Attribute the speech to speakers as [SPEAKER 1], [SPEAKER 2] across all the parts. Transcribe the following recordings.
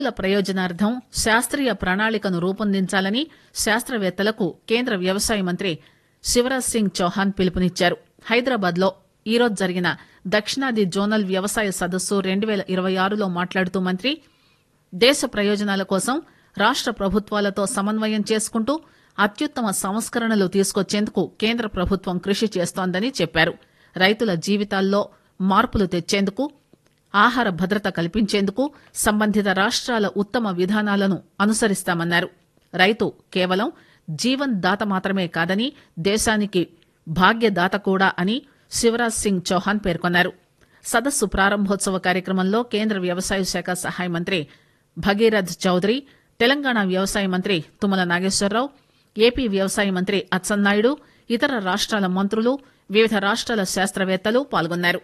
[SPEAKER 1] రైతుల ప్రయోజనార్థం శాస్త్రీయ ప్రణాళికను రూపొందించాలని శాస్త్రవేత్తలకు కేంద్ర వ్యవసాయ మంత్రి శివరాజ్ సింగ్ చౌహాన్ పిలుపునిచ్చారు హైదరాబాద్ లో ఈరోజు జరిగిన దక్షిణాది జోనల్ వ్యవసాయ సదస్సు రెండు పేల ఇరవై ఆరులో మాట్లాడుతూ మంత్రి దేశ ప్రయోజనాల కోసం రాష్ట ప్రభుత్వాలతో సమన్వయం చేసుకుంటూ అత్యుత్తమ సంస్కరణలు తీసుకొచ్చేందుకు కేంద్ర ప్రభుత్వం కృషి చేస్తోందని చెప్పారు రైతుల జీవితాల్లో మార్పులు తెచ్చేందుకు ఆహార భద్రత కల్పించేందుకు సంబంధిత రాష్ట్రాల ఉత్తమ విధానాలను అనుసరిస్తామన్నారు రైతు కేవలం జీవన్ దాత మాత్రమే కాదని దేశానికి భాగ్యదాత కూడా అని శివరాజ్ సింగ్ చౌహాన్ పేర్కొన్నారు సదస్సు ప్రారంభోత్సవ కార్యక్రమంలో కేంద్ర వ్యవసాయ శాఖ సహాయ మంత్రి భగీరథ్ చౌదరి తెలంగాణ వ్యవసాయ మంత్రి తుమ్మల నాగేశ్వరరావు ఏపీ వ్యవసాయ మంత్రి అచ్చెన్నాయుడు ఇతర రాష్ట్రాల మంత్రులు వివిధ రాష్ట్రాల శాస్త్రవేత్తలు పాల్గొన్నారు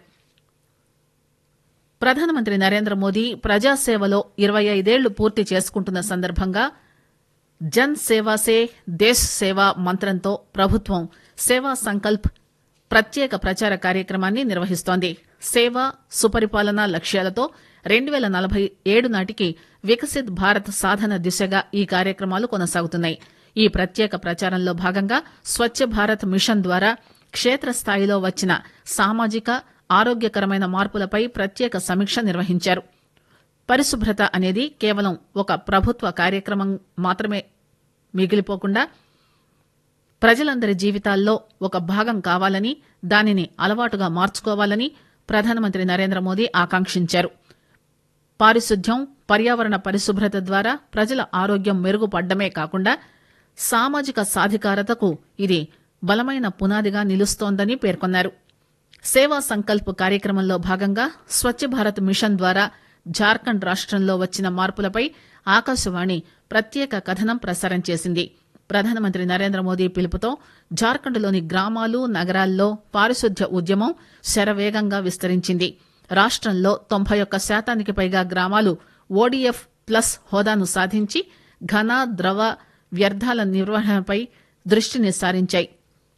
[SPEAKER 1] ప్రధానమంత్రి నరేంద్ర మోదీ ప్రజాసేవలో ఇరవై ఐదేళ్లు పూర్తి చేసుకుంటున్న సందర్భంగా జన్ సేవా సే దేశ్ సేవా మంత్రంతో ప్రభుత్వం సేవా సంకల్ప్ ప్రత్యేక ప్రచార కార్యక్రమాన్ని నిర్వహిస్తోంది సేవ సుపరిపాలన లక్ష్యాలతో రెండు పేల నలభై ఏడు నాటికి వికసిత్ భారత్ సాధన దిశగా ఈ కార్యక్రమాలు కొనసాగుతున్నాయి ఈ ప్రత్యేక ప్రచారంలో భాగంగా స్వచ్ఛ భారత్ మిషన్ ద్వారా క్షేత్రస్థాయిలో వచ్చిన సామాజిక ఆరోగ్యకరమైన మార్పులపై ప్రత్యేక సమీక్ష నిర్వహించారు పరిశుభ్రత అనేది కేవలం ఒక ప్రభుత్వ కార్యక్రమం మాత్రమే మిగిలిపోకుండా ప్రజలందరి జీవితాల్లో ఒక భాగం కావాలని దానిని అలవాటుగా మార్చుకోవాలని ప్రధానమంత్రి నరేంద్ర మోదీ ఆకాంక్షించారు పారిశుద్ధ్యం పర్యావరణ పరిశుభ్రత ద్వారా ప్రజల ఆరోగ్యం మెరుగుపడ్డమే కాకుండా సామాజిక సాధికారతకు ఇది బలమైన పునాదిగా నిలుస్తోందని పేర్కొన్నారు సేవా సంకల్ప్ కార్యక్రమంలో భాగంగా స్వచ్ఛ భారత్ మిషన్ ద్వారా జార్ఖండ్ రాష్టంలో వచ్చిన మార్పులపై ఆకాశవాణి ప్రత్యేక కథనం ప్రసారం చేసింది ప్రధానమంత్రి నరేంద్ర మోదీ పిలుపుతో జార్ఖండ్లోని గ్రామాలు నగరాల్లో పారిశుద్ధ్య ఉద్యమం శరవేగంగా విస్తరించింది రాష్టంలో తొంభై ఒక్క శాతానికి పైగా గ్రామాలు ఓడీఎఫ్ ప్లస్ హోదాను సాధించి ఘన ద్రవ వ్యర్థాల నిర్వహణపై దృష్టిని సారించాయి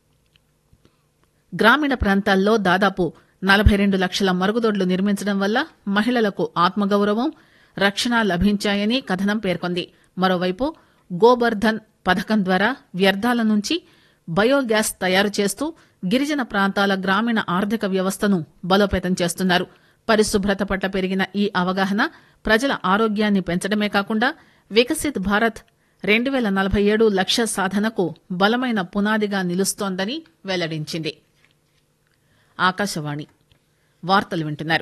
[SPEAKER 1] గ్రామీణ ప్రాంతాల్లో దాదాపు నలభై రెండు లక్షల మరుగుదొడ్లు నిర్మించడం వల్ల మహిళలకు ఆత్మగౌరవం రక్షణ లభించాయని కథనం పేర్కొంది మరోవైపు గోబర్ధన్ పథకం ద్వారా వ్యర్థాల నుంచి బయోగ్యాస్ తయారు చేస్తూ గిరిజన ప్రాంతాల గ్రామీణ ఆర్థిక వ్యవస్థను బలోపేతం చేస్తున్నారు పరిశుభ్రత పట్ల పెరిగిన ఈ అవగాహన ప్రజల ఆరోగ్యాన్ని పెంచడమే కాకుండా వికసిత్ భారత్ రెండు పేల నలభై ఏడు లక్ష్య సాధనకు బలమైన పునాదిగా నిలుస్తోందని వెల్లడించింది ఆకాశవాణి వార్తలు వింటున్నారు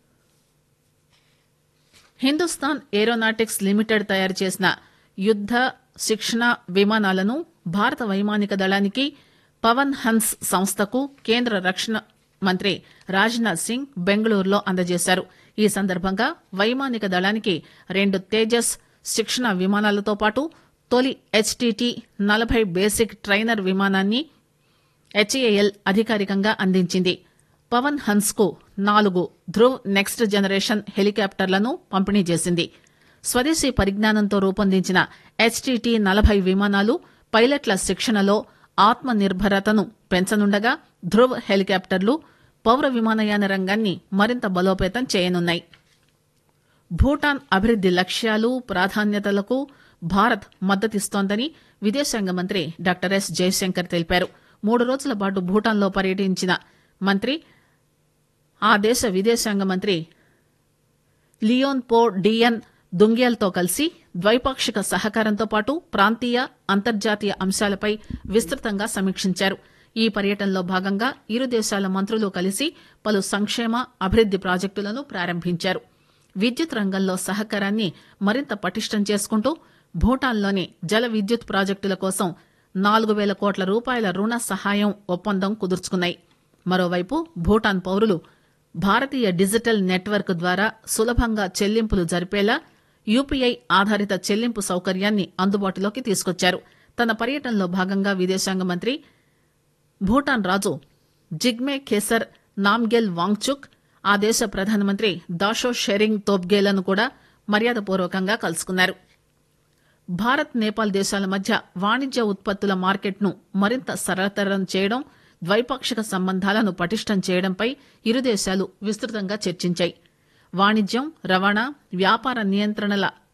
[SPEAKER 1] హిందుస్థాన్ ఏరోనాటిక్స్ లిమిటెడ్ తయారు చేసిన యుద్ద శిక్షణ విమానాలను భారత వైమానిక దళానికి పవన్ హన్స్ సంస్థకు కేంద్ర రక్షణ మంత్రి రాజ్నాథ్ సింగ్ బెంగళూరులో అందజేశారు ఈ సందర్భంగా వైమానిక దళానికి రెండు తేజస్ శిక్షణ విమానాలతో పాటు తొలి హెచ్టిటి నలభై బేసిక్ ట్రైనర్ విమానాన్ని హెచ్ఏఎల్ అధికారికంగా అందించింది పవన్ హన్స్ కు నాలుగు ధ్రువ్ నెక్స్ట్ జనరేషన్ హెలికాప్టర్లను పంపిణీ చేసింది స్వదేశీ పరిజ్ఞానంతో రూపొందించిన హెచ్టిటి నలభై విమానాలు పైలట్ల శిక్షణలో ఆత్మ నిర్భరతను పెంచనుండగా ధ్రువ్ హెలికాప్టర్లు పౌర విమానయాన రంగాన్ని మరింత బలోపేతం చేయనున్నాయి భూటాన్ అభివృద్ది లక్ష్యాలు ప్రాధాన్యతలకు భారత్ మద్దతిస్తోందని విదేశాంగ మంత్రి డాక్టర్ ఎస్ జయశంకర్ తెలిపారు మూడు రోజుల పాటు భూటాన్లో పర్యటించిన మంత్రి ఆ దేశ విదేశాంగ మంత్రి లియోన్ పో డియన్ దుంగ్యాల్తో కలిసి ద్వైపాక్షిక సహకారంతో పాటు ప్రాంతీయ అంతర్జాతీయ అంశాలపై విస్తృతంగా సమీక్షించారు ఈ పర్యటనలో భాగంగా ఇరు దేశాల మంత్రులు కలిసి పలు సంక్షేమ అభివృద్ది ప్రాజెక్టులను ప్రారంభించారు విద్యుత్ రంగంలో సహకారాన్ని మరింత పటిష్టం చేసుకుంటూ భూటాన్లోని జల విద్యుత్ ప్రాజెక్టుల కోసం నాలుగు వేల కోట్ల రూపాయల రుణ సహాయం ఒప్పందం కుదుర్చుకున్నాయి మరోవైపు భూటాన్ పౌరులు భారతీయ డిజిటల్ నెట్వర్క్ ద్వారా సులభంగా చెల్లింపులు జరిపేలా యూపీఐ ఆధారిత చెల్లింపు సౌకర్యాన్ని అందుబాటులోకి తీసుకొచ్చారు తన పర్యటనలో భాగంగా విదేశాంగ మంత్రి భూటాన్ రాజు జిగ్మే ఖేసర్ నామ్గెల్ వాంగ్చుక్ ఆ దేశ ప్రధానమంత్రి దాషో షెరింగ్ తోబ్గేలను కూడా మర్యాదపూర్వకంగా కలుసుకున్నారు భారత్ నేపాల్ దేశాల మధ్య వాణిజ్య ఉత్పత్తుల మార్కెట్ను మరింత సరళతరం చేయడం ద్వైపాక్షిక సంబంధాలను పటిష్టం చేయడంపై ఇరు దేశాలు విస్తృతంగా చర్చించాయి వాణిజ్యం రవాణా వ్యాపార నియంత్రణల